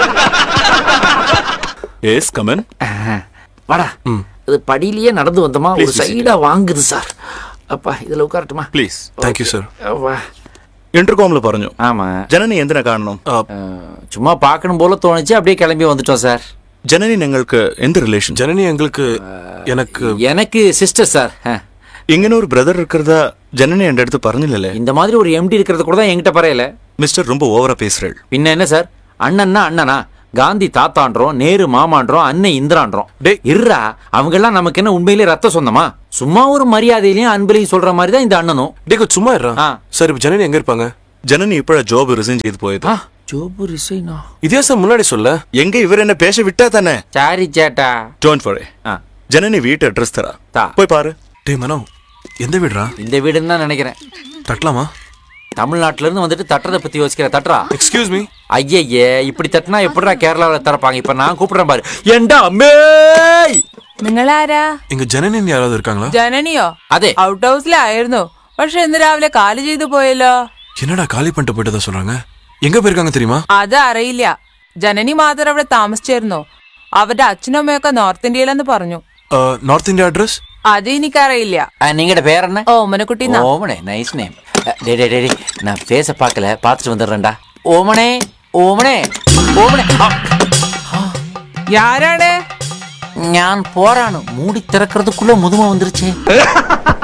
S come on வாடா இது படியிலேயே நடந்து வந்தோமா ஒரு Please, please, சைடா வாங்குது சார் அப்பா இதுல உட்காரட்டுமா പ്ലീസ് താങ്ക് യു സർ வா ഇന്റർകോമിൽ പറഞ്ഞു ஆமா ജനനി എന്തിനാ കാണണം அஹ், சும்மா பார்க்கணும் போல தோணுச்சு அப்படியே கிளம்பி வந்துட்டோம் சார் ജനനി നിങ്ങൾക്ക് എന്ത് റിലേഷൻ ஜனனி எங்களுக்கு எனக்கு எனக்கு சிஸ்டர் சார் அஹ், ഇങ്ങനെ ഒരു ബ്രദർ இருக்கிறதா ஜனனி என் அடுத்து പറഞ്ഞില്ലല്ലേ இந்த மாதிரி ஒரு எம்டி இருக்கிறது கூட தான் என்கிட்ட பறையல மிஸ்டர் ரொம்ப ஓவரா பேசுறேள் பின்ன என்ன சார் அண்ணன்னா அண்ணனா காந்தி தாத்தான்றோம் நேரு மாமான்றோம் அண்ணன் இந்திரான்றோம் டேய். இருறா அவங்க எல்லாம் நமக்கு என்ன உண்மையிலே ரத்த சொந்தமா சும்மா ஒரு மரியாதையிலையும் அன்பிலையும் சொல்ற மாதிரி தான் இந்த அண்ணனும் டே கொஞ்சம் சும்மா இருறா ஆ. சார் இப்போ ஜனனி எங்க இருப்பாங்க ஜனனி இப்பழ ஜாப் ரிசைன் செய்து போயது ஆ, ஜோபு ரிசைனா இதே சார் முன்னாடி சொல்ல எங்க இவர் என்ன பேச விட்டா தானே சாரி சேட்டா டோன்ட் வரி ஆ, ஜனனி வீட்டு அட்ரஸ் தரா தா. போய் பாரு டே மனோ எந்த வீடுறா இந்த வீடுன்னு தான் நினைக்கிறேன் தட்டலாமா தமிழ்நாட்டுல இருந்து வந்துட்டு தட்டுறதை பத்தி யோசிக்கிற தட்டுறா எக்ஸ்கியூஸ் மீ ஐயய்யே இப்படி தட்டினா எப்படிடா கேரளாவில் திறப்பாங்க இப்ப நான் கூப்பிடுறேன் பாரு ஏண்டா அம்மே നിങ്ങളാരാ இங்க ஜனனின்னு யாராவது இருக்காங்களா ജനനിയോ അതെ. ഔട്ട് ഹൗസിലായിരുന്നു പക്ഷെ ഇന്ന് രാവിലെ കാല് ചെയ്തു പോയല്ലോ என்னடா காலி பண்ணிட்டு போயிட்டதா சொல்றாங்க எங்க போயிருக்காங்க தெரியுமா അത് അറിയില്ല ജനനി മാത്രം അവിടെ താമസിച്ചിരുന്നു അവരുടെ അച്ഛനും അമ്മയൊക്കെ നോർത്ത് ഇന്ത്യയിലെന്ന് പറഞ്ഞു நார்த் இந்தியா அட்ரஸ் അത് എനിക്കറിയില്ല நீங்கட பேர் என்ன ഓമനക്കുട്ടി ന്നാ. ஓமனே நைஸ் நேம் டே டே டே டே, நான் பேச பார்க்கல பார்த்துட்டு வந்துடுறேன்டா ஓமனே ஓமனே ஓமனே ஆ, ആരാണ് ഞാൻ പോരാണ് മൂടി തിറக்கிறதுக்குள்ள മുതുമ வந்துருச்சு